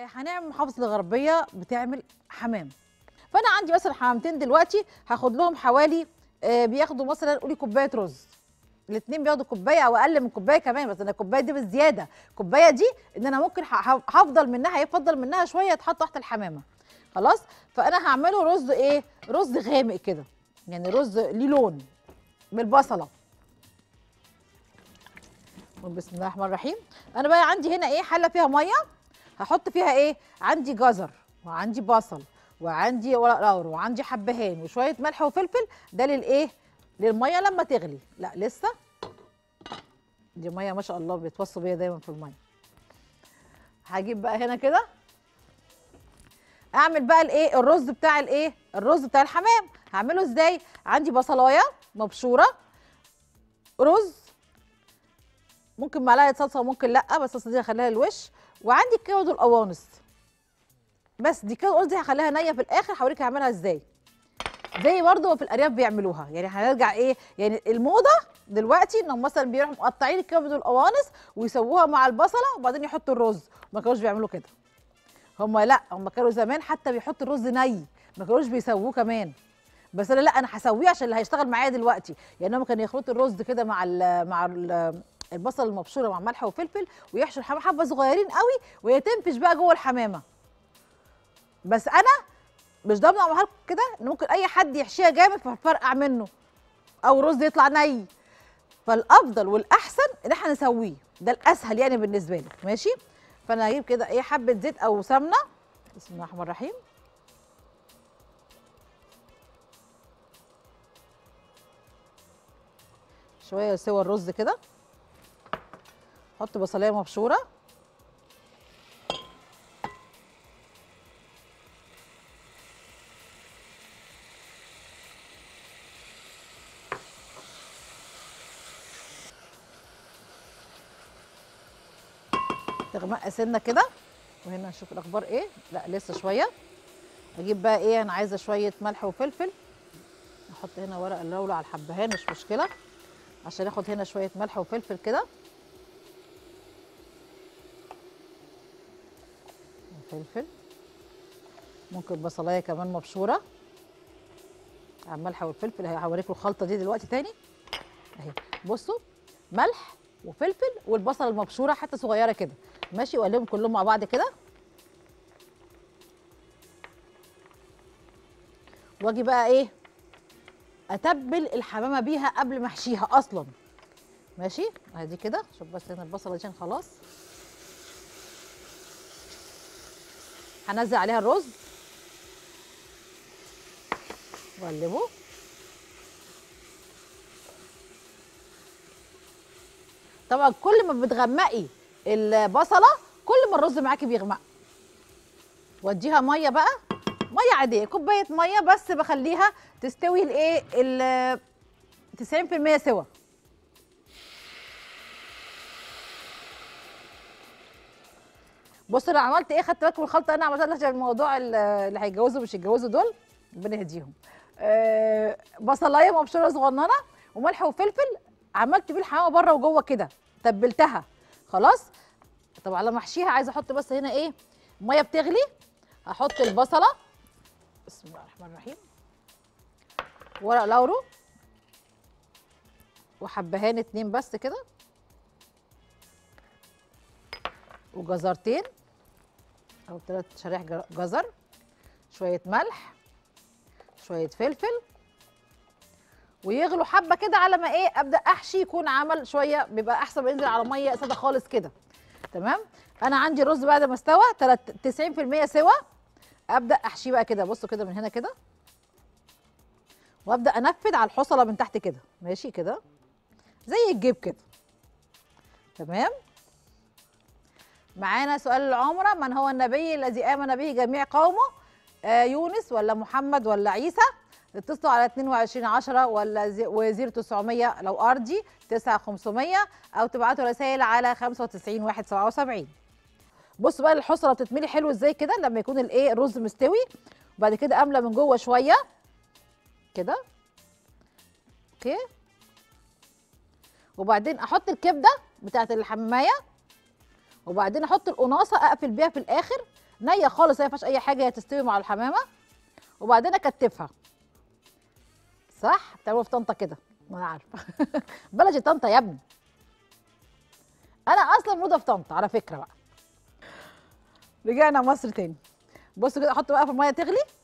آه، هنعمل محافظه الغربيه بتعمل حمام فانا عندي مثلا حمامتين دلوقتي هاخد لهم حوالي آه، بياخدوا مثلا قولي كوبايه رز الاثنين بياخدوا كوبايه او اقل من كوبايه كمان بس انا الكوبايه دي بالزياده الكوبايه دي ان انا ممكن ه- ه- هفضل منها هيفضل منها شويه يتحط تحت الحمامه خلاص فانا هعمله رز ايه رز غامق كده يعني رز ليه لون بالبصله بسم الله الرحمن الرحيم انا بقى عندي هنا ايه حله فيها ميه هحط فيها ايه عندي جزر وعندي بصل وعندي ورق لورا وعندي حبهان وشويه ملح وفلفل ده للايه للميه لما تغلي لا لسه دي ميه ما شاء الله بيتوصوا بيها دايما في الميه هجيب بقى هنا كده اعمل بقى الايه الرز بتاع الايه الرز بتاع الحمام هعمله ازاي عندي بصلايه مبشوره رز ممكن معلقه صلصه وممكن لا بس الصلصه دي هخليها الوش وعندي الكبد والقوانص بس دي كده القوانص دي هخليها نيه في الاخر هوريك هعملها ازاي زي برضه ما في الارياف بيعملوها يعني هنرجع ايه يعني الموضه دلوقتي انهم مثلا بيروحوا مقطعين الكبد والقوانص ويسووها مع البصله وبعدين يحطوا الرز ما كانوش بيعملوا كده هم لا هم كانوا زمان حتى بيحطوا الرز ني ما كانوش بيسووه كمان بس انا لا انا هسويه عشان اللي هيشتغل معايا دلوقتي يعني هم كانوا يخلطوا الرز كده مع ال مع ال البصل المبشوره مع ملح وفلفل ويحشوا الحمامه حبه صغيرين قوي وهي تنفش بقى جوه الحمامه بس انا مش ضامنه اعملها لكم كده ان ممكن اي حد يحشيها جامد ففرقع منه او رز يطلع ني فالافضل والاحسن ان احنا نسويه ده الاسهل يعني بالنسبه لي ماشي فانا هجيب كده ايه حبه زيت او سمنه بسم الله الرحمن الرحيم شويه سوى الرز كده حط بصلايه مبشوره تغمق سنه كده وهنا نشوف الاخبار ايه لا لسه شويه اجيب بقى ايه انا عايزه شويه ملح وفلفل احط هنا ورق اللورة على الحبهان مش مشكله عشان اخد هنا شويه ملح وفلفل كده فلفل ممكن بصلايه كمان مبشوره على الملح والفلفل هوريكم الخلطه دي دلوقتي تاني اهي بصوا ملح وفلفل والبصل المبشوره حته صغيره كده ماشي واقلبهم كلهم مع بعض كده واجي بقى ايه اتبل الحمامه بيها قبل ما احشيها اصلا ماشي ادي كده شوف بس هنا البصله عشان خلاص هنزل عليها الرز واقلبه طبعا كل ما بتغمقي البصله كل ما الرز معاكي بيغمق واديها ميه بقى ميه عاديه كوبايه ميه بس بخليها تستوي الايه ال 90% سوا بص انا عملت ايه خدت بالكم الخلطه انا عملتها عشان الموضوع ال- اللي هيتجوزوا مش يتجوزوا دول ربنا يهديهم آه بصلايه مبشوره صغننه وملح وفلفل عملت بيه الحمامه بره وجوه كده تبلتها خلاص طبعا لما احشيها عايزه احط بس هنا ايه ميه بتغلي هحط البصله بسم الله الرحمن الرحيم ورق لورو وحبهان اتنين بس كده وجزرتين او ثلاث شرايح جر- جزر شويه ملح شويه فلفل ويغلوا حبه كده على ما ايه ابدا احشي يكون عمل شويه بيبقى احسن ما ينزل على ميه ساده خالص كده تمام انا عندي الرز بعد ما استوى تلات- 90% سوا ابدا احشيه بقى كده بصوا كده من هنا كده وابدا انفذ على الحصله من تحت كده ماشي كده زي الجيب كده تمام معانا سؤال العمره من هو النبي الذي امن به جميع قومه آه يونس ولا محمد ولا عيسى اتصلوا على 22 10 ولا زي- وزيرو 900 لو ارضي 9 500 او تبعتوا رسائل على 95 177 بصوا بقى الحصره بتتملي حلو ازاي كده لما يكون الايه الرز مستوي وبعد كده املى من جوه شويه كده اوكي وبعدين احط الكبده بتاعت الحمايه وبعدين احط القناصه اقفل بيها في الاخر نيه خالص هي ما فيهاش اي حاجه هي تستوي مع الحمامه وبعدين اكتفها صح بتعملوا في طنطا كده ما انا عارفه بلدي طنطا يا ابني انا اصلا مولوده في طنطا على فكره بقى رجعنا مصر تاني بصوا كده احط بقى في الميه تغلي